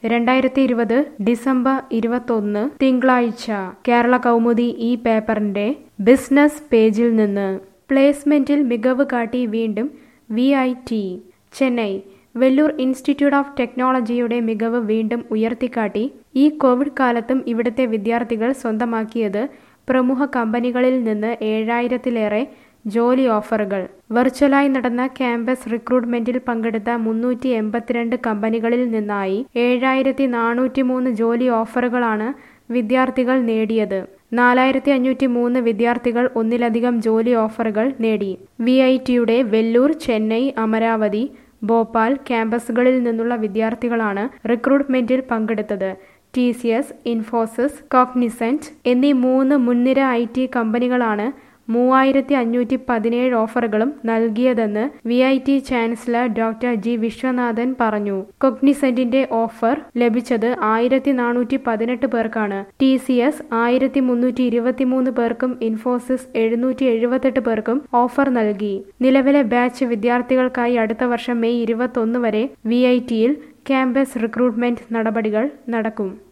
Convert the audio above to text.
രണ്ടായിരത്തി ഇരുപത് ഡിസംബർ ഇരുപത്തൊന്ന് തിങ്കളാഴ്ച കേരള കൗമുദി ഈ പേപ്പറിന്റെ ബിസിനസ് പേജിൽ നിന്ന് പ്ലേസ്മെന്റിൽ മികവ് കാട്ടി വീണ്ടും V I T Chennai Vellore institute of ടെക്നോളജിയുടെ മികവ് വീണ്ടും ഉയർത്തിക്കാട്ടി ഈ കോവിഡ് കാലത്തും ഇവിടുത്തെ വിദ്യാർത്ഥികൾ സ്വന്തമാക്കിയത് പ്രമുഖ കമ്പനികളിൽ നിന്ന് ഏഴായിരത്തിലേറെ ജോലി ഓഫറുകൾ വെർച്വലായി നടന്ന ക്യാമ്പസ് റിക്രൂട്ട്മെന്റിൽ പങ്കെടുത്ത മുന്നൂറ്റി എൺപത്തിരണ്ട് കമ്പനികളിൽ നിന്നായി ഏഴായിരത്തി നാനൂറ്റി മൂന്ന് ജോലി ഓഫറുകളാണ് വിദ്യാർത്ഥികൾ നേടിയത് നാലായിരത്തി അഞ്ഞൂറ്റി മൂന്ന് വിദ്യാർത്ഥികൾ ഒന്നിലധികം ജോലി ഓഫറുകൾ നേടി വി ഐ ടിയുടെ വെല്ലൂർ ചെന്നൈ അമരാവതി ഭോപ്പാൽ ക്യാമ്പസുകളിൽ നിന്നുള്ള വിദ്യാർത്ഥികളാണ് റിക്രൂട്ട്മെന്റിൽ പങ്കെടുത്തത് T C S Infosys Cognizant എന്നീ മൂന്ന് മുൻനിര ഐ ടി കമ്പനികളാണ് മൂവായിരത്തി അഞ്ഞൂറ്റി പതിനേഴ് ഓഫറുകളും നൽകിയതെന്ന് V I T chancellor doctor G Viswanathan പറഞ്ഞു കൊഗ്നിസെന്റിന്റെ ഓഫർ ലഭിച്ചത് ആയിരത്തി നാനൂറ്റി പതിനെട്ട് പേർക്കാണ് ടി സി എസ് ആയിരത്തി മുന്നൂറ്റി ഇരുപത്തിമൂന്ന് പേർക്കും ഇൻഫോസിസ് എഴുന്നൂറ്റി എഴുപത്തെട്ട് പേർക്കും ഓഫർ നൽകി നിലവിലെ ബാച്ച് വിദ്യാർത്ഥികൾക്കായി അടുത്ത വർഷം മെയ് ഇരുപത്തൊന്ന് വരെ വി ഐ ടിയിൽ ക്യാമ്പസ് റിക്രൂട്ട്മെന്റ് നടപടികൾ നടക്കും